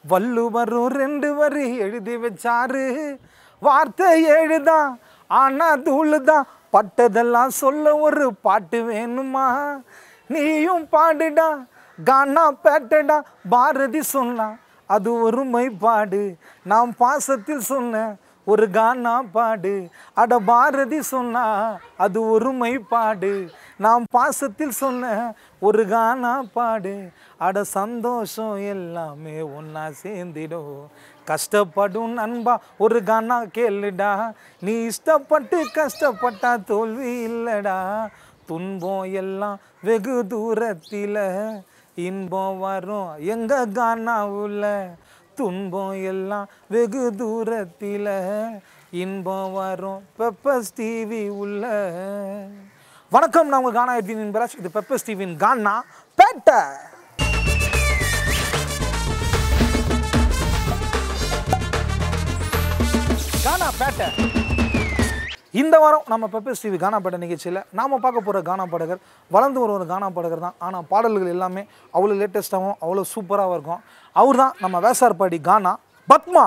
வள்ளுவரும் ரெண்டு வரி எழுதி வச்சாரு வார்த்தை ஏழுதான் ஆனா தூளுதான் பட்டதெல்லாம் சொல்ல ஒரு பாட்டு வேணுமா நீயும் பாடுடா கானா பேட்டடா பாரதி சொன்னா அது ஒரு மைப்பாடு நாம் பாசத்தில் சொன்ன ஒரு கானா பாடு அட பாரதி சொன்னா அது ஒரு மைப்பாடு நாம் பாசத்தில் சொன்ன ஒரு கானா பாடு அட சந்தோஷம் எல்லாமே ஒன்றா சேர்ந்திடும் கஷ்டப்படும் நண்பா ஒரு கானா கேளுடா நீ இஷ்டப்பட்டு கஷ்டப்பட்டா தோல்வி இல்லடா துன்பம் எல்லாம் வெகு தூரத்தில் இன்பம் வரும் எங்க கானாவுல துன்பம் எல்லாம் வெகு தூரத்தில் இன்பம் வரும் பெப்பஸ் டிவி உள்ள வணக்கம் நான் உங்கள் கானா எட்வின் என்பராஜ் இது பெப்பஸ் டிவியின் கானா பேட்டை கானா பேட்டை இந்த வாரம் நம்ம பெப்பர்ஸ் டிவி கானா பாட நிகழ்ச்சியில் நாம் பார்க்க போகிற கானா பாடகர் வளர்ந்து வர ஒரு கானா பாடகர் தான் ஆனால் பாடல்கள் எல்லாமே அவ்வளோ லேட்டஸ்ட்டாகவும் அவ்வளோ சூப்பராகவும் இருக்கும் அவர் தான் நம்ம வேசார்பாடி கானா பத்மா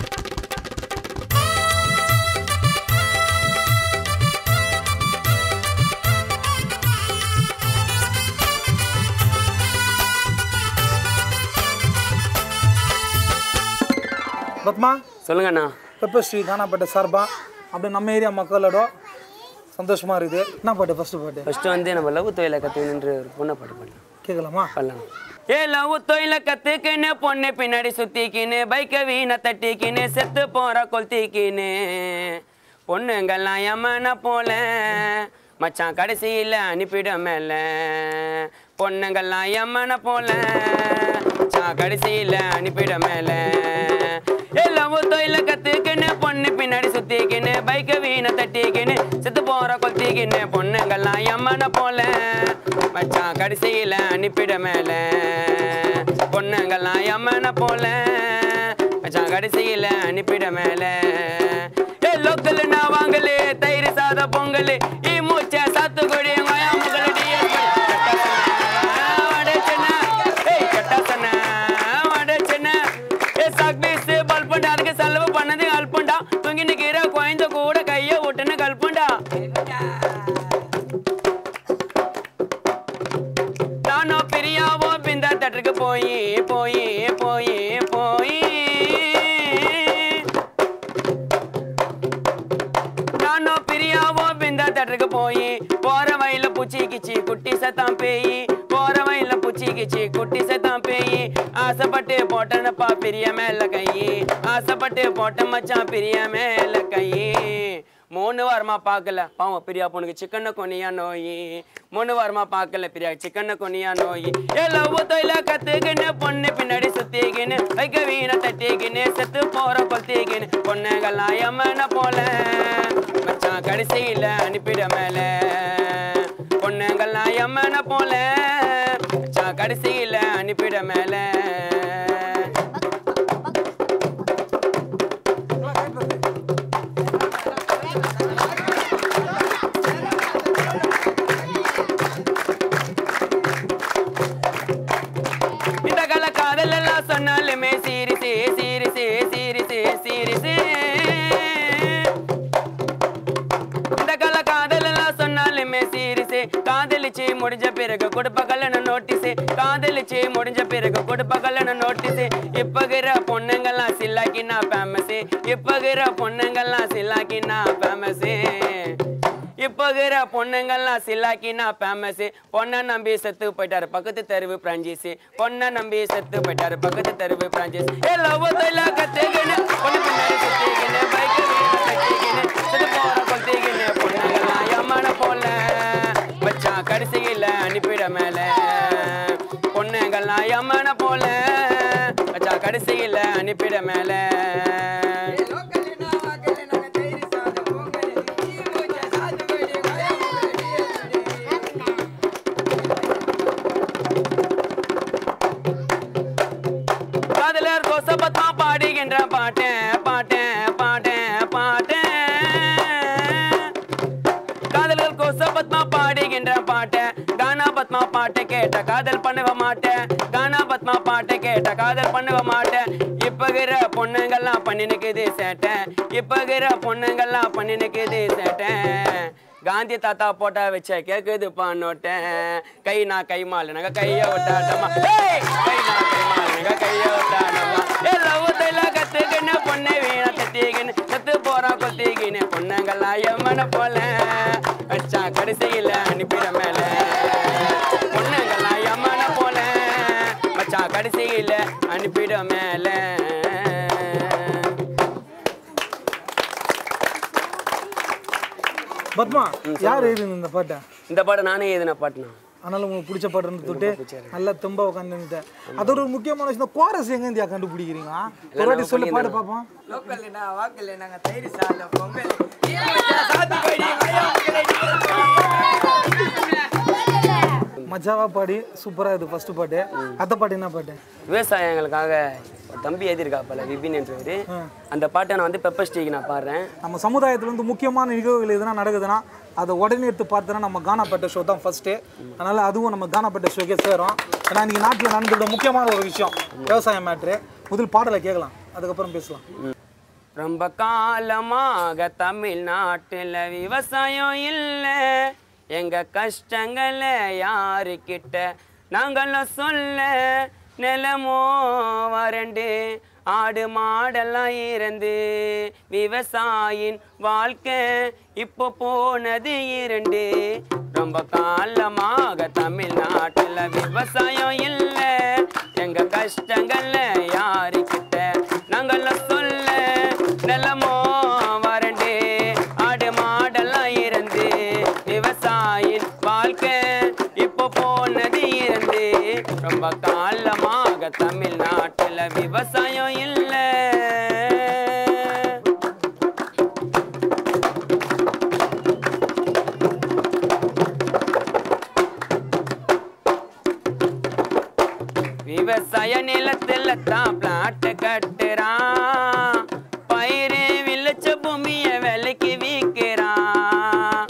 பத்மா சொல்லுங்கண்ணா பெப்பர்ஸ் டிவி கானா பாட்ட சார்பா அப்படியே நம்ம ஏரியா மக்களோட சந்தோஷமாக இருக்குது என்ன பாட்டு ஃபஸ்ட்டு பாட்டு ஃபர்ஸ்ட் வந்து நம்ம லவ் தொழிலை கற்றுக்கணுன்ற ஒரு பொண்ணை பாட்டு பண்ணலாம் கேட்கலாமா பண்ணலாம் ஏ லவ் தொழில கத்துக்கின்னு பொண்ணு பின்னாடி சுத்திக்கின்னு பைக்கை வீண தட்டிக்கின்னு செத்து போற கொளுத்திக்கின்னு பொண்ணுங்கெல்லாம் எமன போல மச்சான் கடைசியில் அனுப்பிட மேல பொண்ணுங்கெல்லாம் எமன போல மச்சான் கடைசியில் அனுப்பிட மேல ஏ லவ் தொழில கத்துக்கின்னு பொண்ணு பின்னாடி சுத்திக்கின்னு பைக்கை வீண தட்டிக்கின்னு செத்து போற கொத்திக்கின்னு பொண்ணுங்கெல்லாம் எம்மன போல மச்சான் கடைசியில அனுப்பிட மேல பொண்ணுங்கெல்லாம் எம்மன போல மச்சான் கடைசியில அனுப்பிட மேல ஏ லோக்கல் நான் வாங்கலே தயிர் சாத பொங்கல் ஈ மூச்ச சாத்துக்குடி முகலடி வடச்சனா ஏய் கட்டாசனா வடச்சனா ஏ சாக்பீஸ் பல்பண்டா அதுக்கு செலவு பண்ணது அல்பண்டா தூங்கி நிக்கிற குழந்த கூட கைய விட்டுன்னு கல்பண்டா நானும் பிரியாவோ பிந்த தட்டுக்கு போய் போய் போய் போய் நானும் பிரியாவோ பிந்த தட்டுக்கு போய் போற வயல பூச்சி கிச்சி குட்டி சத்தான் பேய் போற வயல பூச்சி கிச்சி குட்டி சத்தான் பேய் ஆசைப்பட்டு போட்டனப்பா பிரிய மேல கை ஆசைப்பட்டு போட்ட மச்சான் பிரிய மேல கை மூணு வாரமா பார்க்கல பாவம் பிரியா பொண்ணுக்கு சிக்கன கொனியா நோய் மூணு வாரமா பார்க்கல பிரியா சிக்கன கொனியா நோய் ஏ லவ் தொழில கத்துக்கின்னு பொண்ணு பின்னாடி சுத்திக்கின்னு வைக்க வீண தட்டிக்கின்னு செத்து போற கொத்திக்கின்னு பொண்ணுங்கெல்லாம் எம்மன போல மச்சான் கடைசியில அனுப்பிட மேல பொண்ணுங்கெல்லாம் எம்மன போல மச்சான் கடைசியில அனுப்பிட மேல இந்த கால காதல் எல்லாம் சொன்னாலுமே சீரிசே சீரிசே சீரிசே சீரிசே இந்த கால காதல் எல்லாம் சொன்னாலுமே சீரிசே காதலிச்சு முடிஞ்ச பிறகு கொடுப்ப கல்யாணம் நோட்டீஸு காதலிச்சு முடிஞ்ச பிறகு கொடுப்ப கல்யாணம் நோட்டீஸு இப்பகிற பொண்ணுங்கெல்லாம் சில்லாக்கினா ஃபேமஸு இப்பகிற பொண்ணுங்கெல்லாம் சில்லாக்கினா ஃபேமஸு இப்போகிற பொண்ணுங்கள்லாம் சில்லாக்கினா ஃபேமஸ் பொண்ணை நம்பி செத்து போயிட்டாரு பக்கத்து தெருவு பிரான்சிஸ் பொண்ணை நம்பி செத்து போயிட்டாரு பக்கத்து தெருவு பிரான்சிஸ் ஏ லவ் தொழில கத்துக்கின்னு பொண்ணு பின்னாடி சுத்திக்கின்னு பைக் கட்டிக்கின்னு செத்து போற கொத்திக்கின்னு பொண்ணுங்கள்லாம் ஏமான போல மச்சான் கடைசியில் அனுப்பிட மேல பொண்ணுங்கள்லாம் ஏமான போல மச்சான் கடைசியில் அனுப்பிட மேல காதலர் கோசபத்தா பாடுகின்ற பாட்டு பாட்டு பாட்டு பாட்டு காதலர் கோசபத்மா பாடுகின்ற பாட்டு கானா பத்மா பாட்டு கேட்ட காதல் பண்ணுவ மாட்டேன் கானா பத்மா பாட்டு கேட்ட காதல் பண்ணுவ மாட்டேன் இப்பகிற பொண்ணுங்கெல்லாம் பண்ணி நிக்குது சேட்டை இப்பகிற பொண்ணுங்கெல்லாம் பண்ணி நிக்குது சேட்டை காந்தி தாத்தா போட்டா வச்ச கேக்குது பான்னோட்ட கை நான் கை மாலுனங்க கைய விட்டாட்டமா ஏய்! கை நான் கை மாலுனங்க கைய விட்டாட்டமா ஏ லவ் தைல கத்துக்கின்னு பொண்ணை வீணா தட்டிக்கின்னு செத்து போறா கொத்திக்கின்னு பொண்ணுங்கெல்லாம் எம்மன போல வச்சா கடைசியில அனுப்பிட மேல பொண்ணுங்கெல்லாம் எம்மன போல வச்சா கடைசியில அனுப்பிட மேல பத்மா யார் எழுதுங்க இந்த பாட்டை இந்த பாட்டு நானே எதுனா பாட்டுனா ஆனாலும் உங்களுக்கு பிடிச்ச பாட்டு தொட்டு நல்லா தெம்பா உட்காந்துட்டேன் அதோட ஒரு முக்கியமான விஷயம் கோரஸ் எங்க இந்தியா கண்டுபிடிக்கிறீங்க ஒரு வாட்டி சொல்லி பாடு பார்ப்போம் லோக்கல்னா வாக்கல் நாங்க தயிர் சாதம் பொங்கல் மஜாவா பாடி சூப்பரா இது ஃபர்ஸ்ட் பாட்டு அத்த பாட்டு என்ன பாட்டு விவசாயங்களுக்காக ஒரு தம்பி எழுதியிருக்காப்பல விபின் என்றவர் அந்த பாட்டை நான் வந்து பெப்பர் ஸ்டீக்கு நான் பாடுறேன் நம்ம சமுதாயத்துல வந்து முக்கியமான நிகழ்வுகள் எதுனா நடக்குதுன்னா அதை உடனே எடுத்து பார்த்தோன்னா நம்ம கானாப்பேட்டை ஷோ தான் ஃபர்ஸ்ட்டு அதனால அதுவும் நம்ம கானாப்பேட்டை ஷோக்கே சேரும் ஏன்னா இன்னைக்கு நாட்டில் நடந்துக்கிற முக்கியமான ஒரு விஷயம் விவசாய மேட்ரு முதல் பாடலை கேட்கலாம் அதுக்கப்புறம் பேசலாம் ரொம்ப காலமாக தமிழ்நாட்டில் விவசாயம் இல்லை எங்க கஷ்டங்களை யாருக்கிட்ட நாங்களும் சொல்ல நிலமோ வறண்டு ஆடு மாடெல்லாம் இறந்து விவசாயின் வாழ்க்கை இப்போ போனது இரண்டு ரொம்ப காலமாக தமிழ்நாட்டில் விவசாயம் இல்லை எங்க கஷ்டங்களை யாருக்கிட்ட நாங்களும் சொல்ல நிலமோ வறண்டு ஆடு மாடெல்லாம் இறந்து விவசாயின் வாழ்க்கை இப்போ போனது இறந்து ரொம்ப காலமாக தமிழ்நாட்டில் விவசாயம் இல்லை விவசாய நிலத்துல தான் பிளாட் கட்டுறான் பயிறு விளைச்ச பூமிய விலைக்கு விற்கிறான்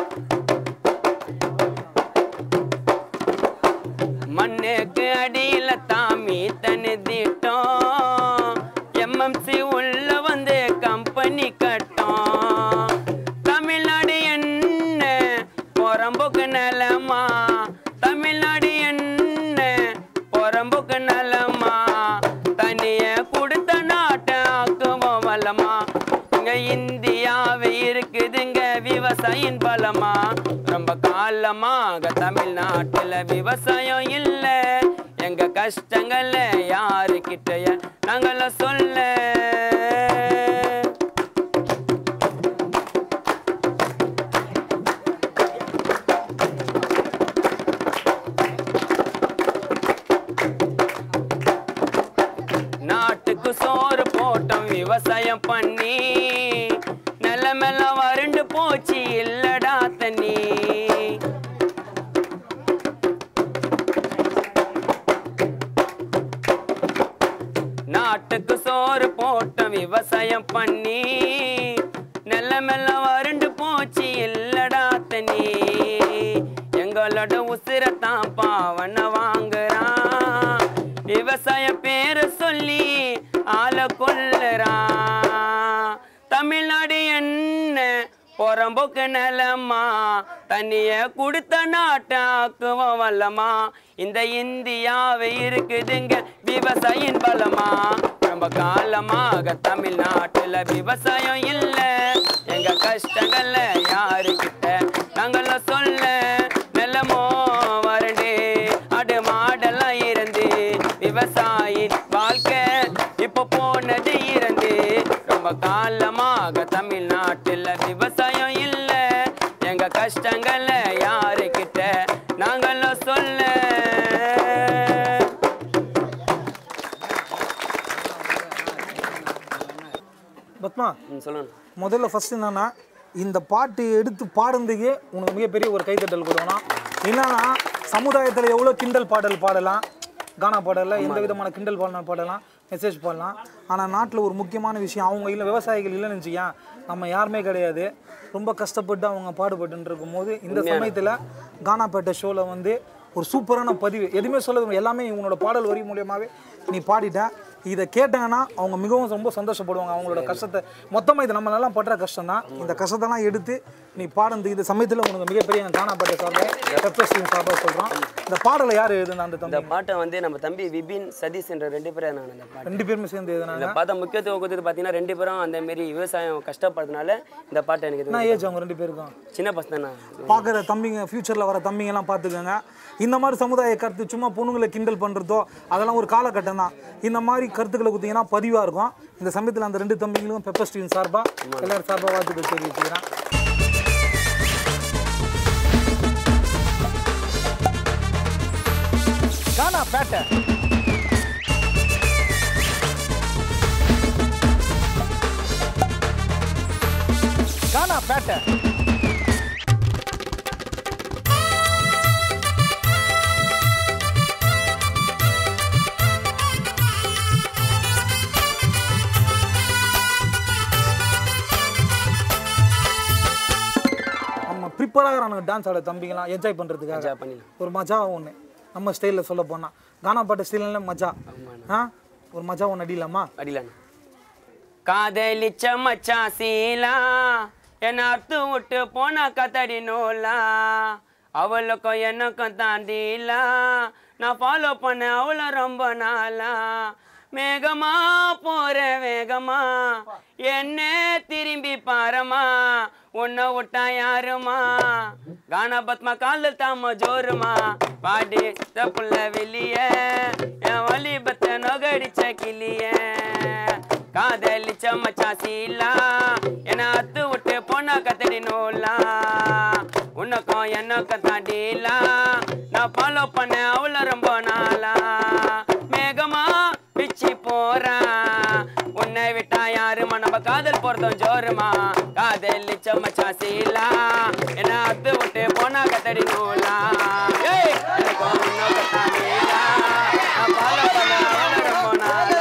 மண்ணுக்கு அடியில தான் மீத்தனு திட்டம் எம்எம்சி உள்ள வந்து கம்பெனி கட்டும் தமிழ்நாடு என்ன புறம்போக்கு நிலமா தமிழ்நாடு என்ன புறம்போக்கு நிலமா தனிய கொடுத்த நாட்டை ஆக்குவோம் வல்லமா இங்க இந்தியாவே இருக்குதுங்க விவசாயின் பலமா ரொம்ப காலமாக தமிழ்நாட்டுல விவசாயம் இல்ல எங்க கஷ்டங்களை யாருக்கிட்டய நாங்களும் சொல்ல நாட்டுக்கு சோறு போட்டோம் விவசாயம் பண்ணி நிலமெல்லாம் வறண்டு போச்சு இல்லடா தண்ணி நாட்டுக்கு சோறு போட்டோம் விவசாயம் பண்ணி நிலமெல்லாம் வறண்டு போச்சு இல்லடா தண்ணி எங்களோட உசிரத்தான் பாவன வாங்குறான் விவசாய பேரை சொல்லி ஆளை கொல்லுறான் தமிழ்நாடு என்ன புறம்போக்கு நிலமா தண்ணிய கொடுத்த நாட்டை ஆக்குவோம் வல்லமா இந்த இந்தியாவே இருக்குதுங்க விவசாயின் பலமா ரொம்ப காலமாக தமிழ்நாட்டுல விவசாயம் இல்ல எங்க கஷ்டங்கள்ல யாருக்கிட்ட நாங்களும் சொல்ல நிலமோ வறண்டு ஆடு மாடெல்லாம் இருந்து விவசாயின் வாழ்க்கை இப்போ போனது இறந்து ரொம்ப காலமாக தமிழ்நாட்டுல விவசாயம் இல்ல எங்க கஷ்டங்கள்ல யாருக்கிட்ட நாங்களும் சொல்ல பத்மா ம், சொல்லணும் முதல்ல ஃபர்ஸ்ட் என்னன்னா இந்த பாட்டு எடுத்து பாடுறதுக்கே உனக்கு மிகப்பெரிய ஒரு கைத்தட்டல் கொடுக்கணும் என்னன்னா சமுதாயத்தில் எவ்வளோ கிண்டல் பாடல் பாடலாம் கானா பாடலில் எந்த விதமான கிண்டல் பாடலாம் பாடலாம் மெசேஜ் பாடலாம் ஆனால் நாட்டில் ஒரு முக்கியமான விஷயம் அவங்க இல்லை விவசாயிகள் இல்லைன்னு வச்சுக்கேன் நம்ம யாருமே கிடையாது ரொம்ப கஷ்டப்பட்டு அவங்க பாடுபட்டுன்னு இருக்கும்போது இந்த சமயத்தில் கானாப்பேட்டை ஷோவில் வந்து ஒரு சூப்பரான பதிவு எதுவுமே சொல்ல விரும்ப- எல்லாமே உன்னோட பாடல் வரி மூலியமாகவே நீ பாடிட்ட இதை கேட்டாங்கன்னா அவங்க மிகவும் ரொம்ப சந்தோஷப்படுவாங்க அவங்களோட கஷ்டத்தை மொத்தமாக இது நம்ம நல்லா படுற கஷ்டம் தான் இந்த கஷ்டத்தெல்லாம் எடுத்து நீ பாடுறது இந்த சமயத்தில் உனக்கு மிகப்பெரிய காணப்பட்ட சார்பாக பெப்பஸ்டின் சார்பாக சொல்கிறோம் இந்த பாடலை யார் எழுதுனா அந்த இந்த தம்பி பாட்டை வந்து நம்ம தம்பி விபின் சதீஷ் என்ற ரெண்டு பேரும் நான் இந்த பாட்டு ரெண்டு பேருமே சேர்ந்து இந்த எழுதுனாங்க பாட்டை முக்கியத்துவம் கொடுத்தது பார்த்தீங்கன்னா ரெண்டு பேரும் அந்த மாரி விவசாயம் கஷ்டப்படுறதுனால இந்த பாட்டை எனக்கு இது- என்ன ஏஜ் அவங்க ரெண்டு பேருக்கும் சின்ன பசங்க தான் பார்க்குற தம்பிங்க ஃப்யூச்சரில் வர தம்பிங்கெல்லாம் பார்த்துக்கோங்க இந்த மாதிரி சமுதாய கருத்து சும்மா பொண்ணுங்களை கிண்டல் பண்ணுறதோ அதெல்லாம் ஒரு காலகட்டம் தான் இந்த மாதிரி கருத்துக்களை கொடுத்தீங்கன்னா பதிவாக இருக்கும் இந்த சமயத்தில் அந்த ரெண்டு தம்பிங்களும் பெப்பர் ஸ்டீன் சார்பாக எல்லாரும் சார்பாக வாழ்த்துக்கள் தெரிவிச்சுக்கிறேன் கானா பேட்டை கானா பேட்டை நம்ம ப்ரிப்பேர் ஆகிறாங்க டான்ஸ் ஆட தம்பிங்களாம் என்ஜாய் பண்ணுறதுக்காக மஜா பண்ணிடலாம் ஒரு மஜா ஒன்று நம்ம ஸ்டைலில் சொல்ல போனால் கானா பாட்டு ஸ்டைலில் மஜா ஆ ஒரு மஜா ஒன்று அடிலாமா அடிலாண்ணா காதலிச்ச மச்சான் சீலா என்ன அறுத்து விட்டு போனா கத்தடி நூலா அவளுக்கும் எனக்கும் தாண்டிலா நான் ஃபாலோ பண்ண அவளை ரொம்ப நாளா மேகமா போற வேகமா என்ன திரும்பி பாரமா உன்னை விட்டா யாருமா கானா பத்மா காலில் தாம ஜோருமா பாடி புள்ள வெளிய என் வலிபத்தை நொகடிச்ச கிளிய காதலிச்ச மச்சா சீலா என்ன அத்து விட்டு பொண்ணா கத்தடி நூலா உனக்கும் எனக்கும் தாண்டிலா நான் ஃபாலோ பண்ண அவள ரொம்ப நாளா மேகமா பிச்சி போறா உன்னை விட்டா யாருமா நம்ம காதல் போறதும் ஜோருமா காதலிச்ச மச்சா சீலா என்ன அத்து விட்டு பொண்ணா கத்தடி நூலா ஏய், எனக்கும் உனக்கும் தாண்டிலா நான் ஃபாலோ பண்ண அவள ரொம்ப நாளா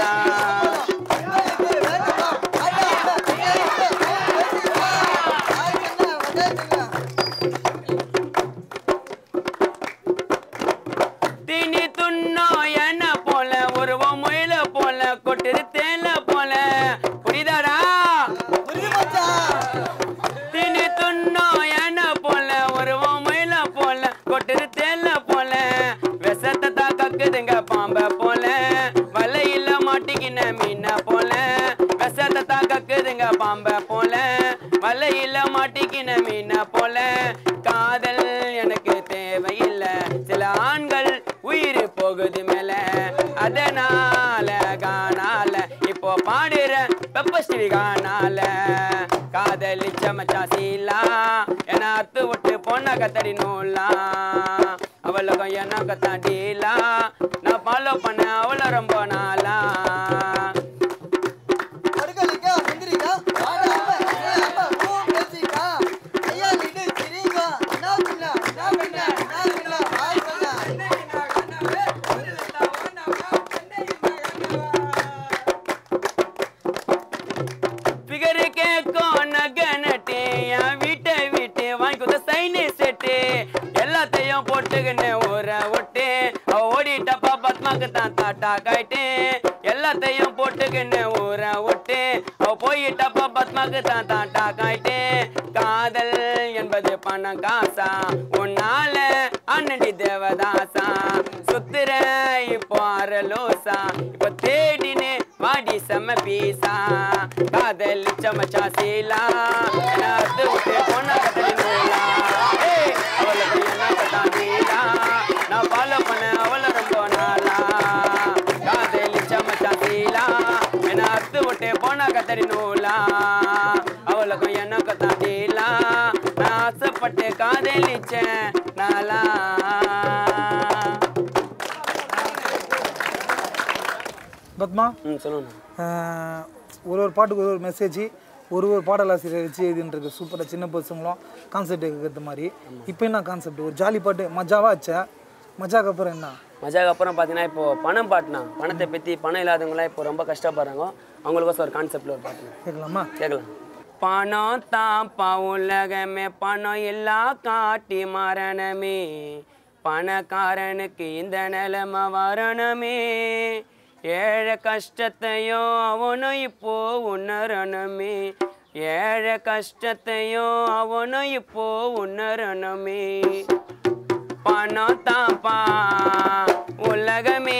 திணி துண்ணோ என்ன போல உருவம் முயல போல கொட்டுரு தேல போல புரியுதாடா திணி துண்ணோ என்ன போல உருவம் முயல போல கொட்டுரு தேல போல விஷத்தை தான் கக்குதுங்க பாம்ப போல வலையில மாட்டிக்கின மீன போல விஷத்தை தான் கக்குதுங்க பாம்ப போல வலையில மாட்டிக்கின மீன போல காதல் எனக்கு தேவையில்லை சில ஆண்கள் உயிர் போகுது மேல அதனால காணால இப்போ பாடுற பெப்பஸ்டிவி காணால காதலிச்ச மச்சா சீலா என அத்து விட்டு பொண்ண கத்தடி நூலா அவளுக்கும் எனக்கு தாண்டிலா நான் ஃபாலோ பண்ண அவளை ரொம்ப நாளா ஃபிகரு கேட்கும் நகை நட்டு என் வீட்டை விட்டு வாங்கி கொடுத்த சைனி செட்டு எல்லாத்தையும் போட்டுக்கின்னு ஊற விட்டு அவ ஓடிட்டப்பா பத்மாக்கு தான் தாட்டா காயிட்டு எல்லாத்தையும் போட்டுக்கின்னு ஊற விட்டு அவ போயிட்டப்பா பத்மாக்கு தான் தாட்டா காயிட்டு காதல் என்பது பணம் காசா உன்னால அண்ணடி தேவதாசா சுத்துற இப்போ அரலோசா இப்போ தேடினே வாடி செம்ம பீசா காதல் சமச்சா சீலா நாத்து விட்டு பொண்ணா கத்தடி நூலா ஏய், அவளுக்கு என்ன கத்தான் நீலா நான் ஃபாலோ பண்ண அவளை ரொம்ப நாளா காதல் சமச்சா சீலா நாத்து விட்டு பொண்ணா கத்தடி நூலா அவளுக்கும் என்ன கத்தான் நீலா நான் ஆசைப்பட்டு காதலிச்சேன் நாளா பத்மா ம் சொல்லுங்க ஆஹ், ஒரு ஒரு பாட்டுக்கு ஒரு ஒரு மெசேஜ் ஒரு ஒரு பாடலாசிரியர் வச்சு எழுதின்றது சூப்பராக சின்ன பசங்களும் கான்செப்ட் கேட்கறது மாதிரி இப்போ என்ன கான்செப்ட் ஒரு ஜாலி பாட்டு மஜாவா ஆச்சா மஜாக்கு அப்புறம் என்ன மஜாக்கு அப்புறம் பார்த்தீங்கன்னா இப்போ பணம் பாட்டுனா பணத்தை பற்றி பணம் இல்லாதவங்களாம் இப்போ ரொம்ப கஷ்டப்படுறாங்க அவங்களுக்கோசம் ஒரு கான்செப்டில் ஒரு பாட்டு கேட்கலாமா கேட்கலாம் பணம் தாப்பா உலகமே பணம் இல்லா காட்டி மரணமே பணக்காரனுக்கு இந்த நிலைமை வரணுமே ஏழை கஷ்டத்தையும் அவனும் இப்போ உணரணுமே ஏழை கஷ்டத்தையும் அவனும் இப்போ உணரணுமே பணம் தாப்பா உலகமே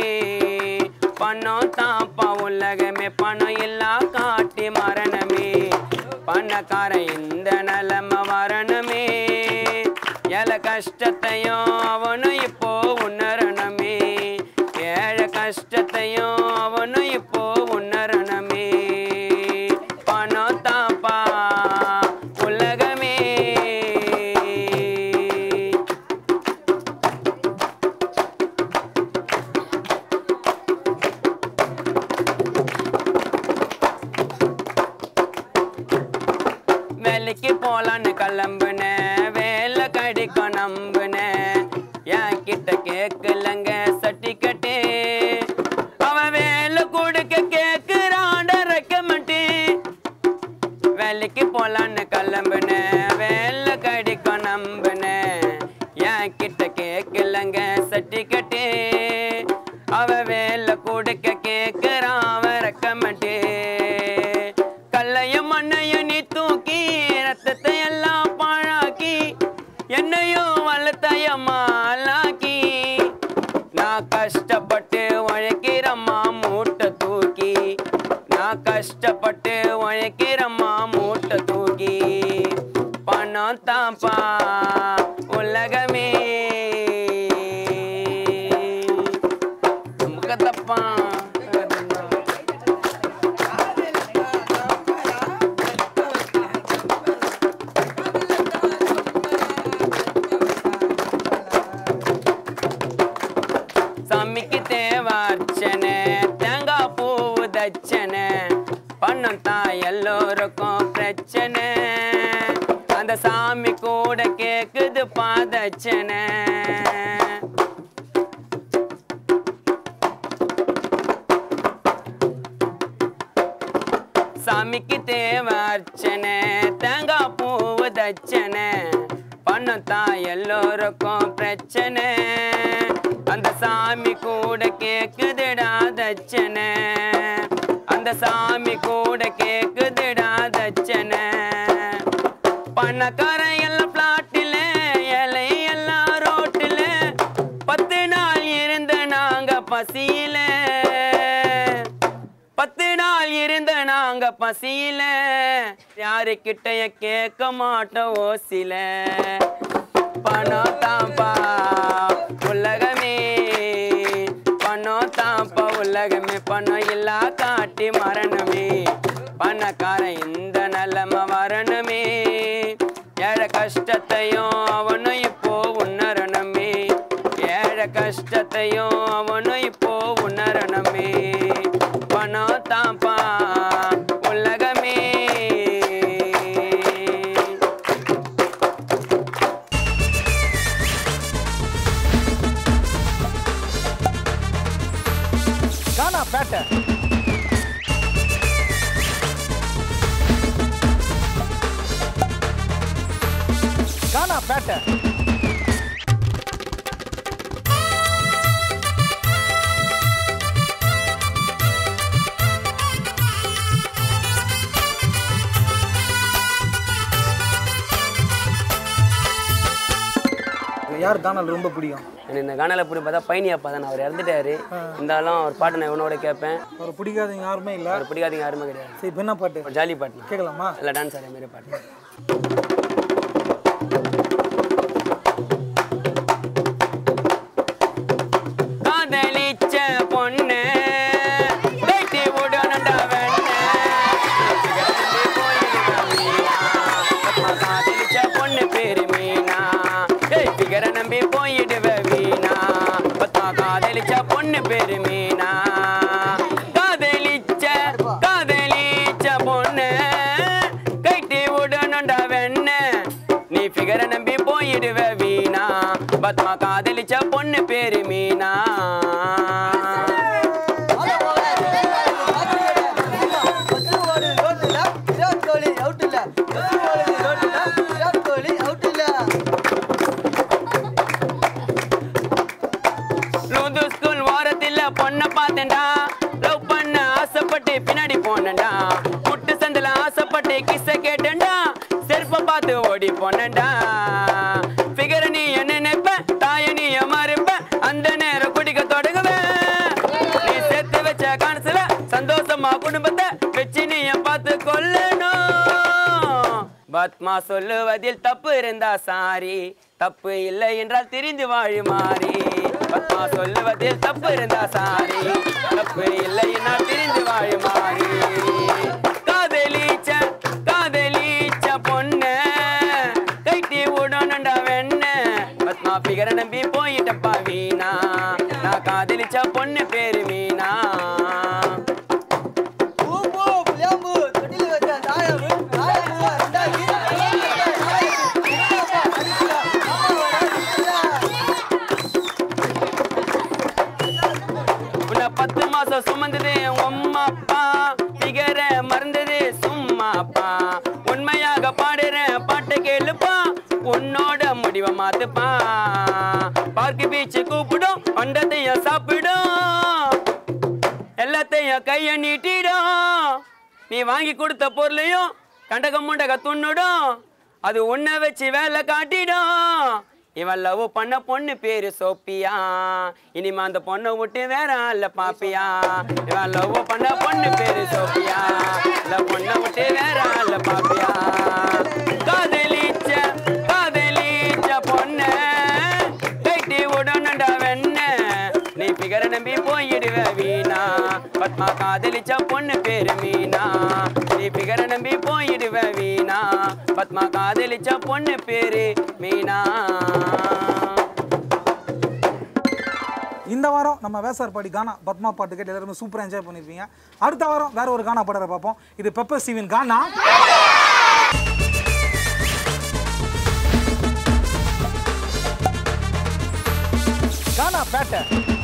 பணம் தாப்பா உலகமே பணம் இல்லா காட்டி மரணமே பணக்காரன் இந்த நிலம வரணுமே ஏழை கஷ்டத்தையும் அவனும் இப்போ உணரணுமே ஏழை கஷ்டத்தையும் அவனும் இப்போ உணரணுமே பணம் தாப்பா உலகமே வேலைக்கு போலான்னு கிளம்புனேன் வேலை கடிக்கும் நம்புனேன் என் கிட்ட கேட்கலங்க சர்டிஃபிகேட்டு அவன் வேலை கொடுக்க கேட்குறான் ரெக்கமெண்ட்டு வேலைக்கு போலான்னு கிளம்புனேன் வேலை கடிக்கும் நம்புனேன் என் கிட்ட கேட்கலங்க சர்டிஃபிகேட்டு அவன் வேலை கொடுக்க கேட்குறான் அவன் ரெக்கமெண்ட்டு கல்லையும் மண்ணையும் நீ தூக்கி ரத்தத்தை எல்லாம் பாழாக்கி என்னையும் வளர்த்தையம்மாலாக்கி நான் கஷ்டப்பட்டு உழைக்கிறம்மா மூட்டை தூக்கி நான் கஷ்டப்பட்டு உழைக்கிறம்மா மூட்டை தூக்கி பணம் தாப்பா உலகமே முகத்தப்பா சாமிக்கு தேவை அர்ச்சனை தேங்காய் பூவு தச்சனை பணம் தான் எல்லோருக்கும் பிரச்சனை அந்த சாமி கூட கேக்குது பாதச்சனை சாமிக்கு தேவை அர்ச்சனை தேங்காய் பூவு தச்சனை பணம் தான் எல்லோருக்கும் பிரச்சனை அந்த சாமி கூட கேக்குதுடா தச்சனை அந்த சாமி கூட கேக்குதுடா தச்சனை பணக்காரன் எல்லாம் பிளாட்டில் இலை எல்லாம் ரோட்டில் பத்து நாள் இருந்த நாங்க பசியில பத்து நாள் இருந்த நாங்க பசியில யாருக்கிட்டய கேட்க மாட்டோம் ஓசில பணம் தாப்பா உலகமே பணம் தாப்பா உலகமே பணம் இல்லா காட்டி மரணமே பணக்காரன் இந்த நிலம வரணுமே ஏழை கஷ்டத்தையும் அவனும் இப்போ உணரணுமே ஏழை கஷ்டத்தையும் அவனும் இப்போ உணரணுமே பணம் தாப்பா உலகமே கானா பேட்டை கானா பேட்டை யார் கானால் ரொம்ப பிடிக்கும் எனக்கு இந்த கானால பிடி பார்த்தா பயணி அப்பா தான் அவர் இறந்துட்டாரு இருந்தாலும் அவர் பாட்டு நான் இவனோட கேட்பேன் அவர் பிடிக்காதவங்க யாருமே இல்லை அவர் பிடிக்காதீங்க யாருமே கிடையாது சரி இப்போ என்ன பாட்டு ஒரு ஜாலி பாட்டு கேட்கலாமா இல்லை டான்ஸ் ஆடுற மாதிரி பாட்டு காதலிச்ச பொண்ணு பேட்டி விடணுண்டா வெண்ண காதலிச்ச பொண்ணு பேரு மீனா ஏய் பிகர நம்பி போயிடுவ வீணா பத்தா காதலிச்ச பொண்ணு பேரு மீனா காதலிச்ச காதலிச்ச பொண்ணு கைட்டி விடணுண்டா வெண்ண நீ ஃபிகரை நம்பி போயிடுவ வீணா பத்மா காதலிச்ச பொண்ணு பேரு மீனா லூது ஸ்கூல் வாரத்தில் பொண்ணை பார்த்தேன்டா சந்தோஷமா குடும்பத்தை வச்சு நீ பார்த்து கொள்ளணும் பத்மா சொல்லுவதில் தப்பு இருந்தா சாரி தப்பு இல்லை என்றால் திரிந்து வாழுமாறி பத்மா சொல்லுவதில் தப்பு இருந்தா சாரி தப்பு இல்லை என்றால் திரிந்து வாழுமாறி காதலிச்ச காதலிச்ச பொண்ணு கைட்டி விடணுண்டா வெண்ண பத்மா பிகர நம்பி போயிட்டப்பா வீணா நான் காதலிச்ச பொண்ணு பேரு மீனா பூ பூ புளியாம்பு தொட்டில வச்ச தாயம்பு தாயம்பு ரெண்டாகி உன்னை பத்து மாசம் சுமந்தது உன் அம்மா அப்பா பிகர மறந்தது சும்மாப்பா உண்மையாக பாடுற பாட்டை கேளுப்பா உன்னோட முடிவை மாத்துப்பா பார்க்கு பீச்சு கூப்பிடும் அண்டத்தையும் சாப்பிடும் எல்லாத்தையும் கைய நீட்டிடும் நீ வாங்கி கொடுத்த பொருளையும் கண்டக முண்டக துண்ணுடும் அது உன்னை வச்சு வேலை காட்டிடும் இவன் லவ் பண்ண பொண்ணு பேரு சோப்பியா இனிமே அந்த பொண்ணை விட்டு வேற ஆள்ல பாப்பியா இவன் லவ் பண்ண பொண்ணு பேரு சோப்பியா இந்த பொண்ணை விட்டு வேற ஆள்ல பாப்பியா காதலிச்ச காதலிச்ச பொண்ணு கைட்டி விடணுண்டா வெண்ண நீ பிகர நம்பி போயிடுவ வீணா பத்மா காதலிச்ச பொண்ணு பேரு மீனா நீ பிகர நம்பி போயிடுவ வீணா பத்மா காதலிச்ச பொண்ணு பேரு மீனா இந்த வாரம் நம்ம வேசார்பாடி கானா பத்மா பாட்டு கேட்டு எல்லாருமே சூப்பராக என்ஜாய் பண்ணியிருப்பீங்க அடுத்த வாரம் வேற ஒரு கானா பாடரை பார்ப்போம் இது பெப்பர் ஸ்டீவின் கானா கானா பேட்டை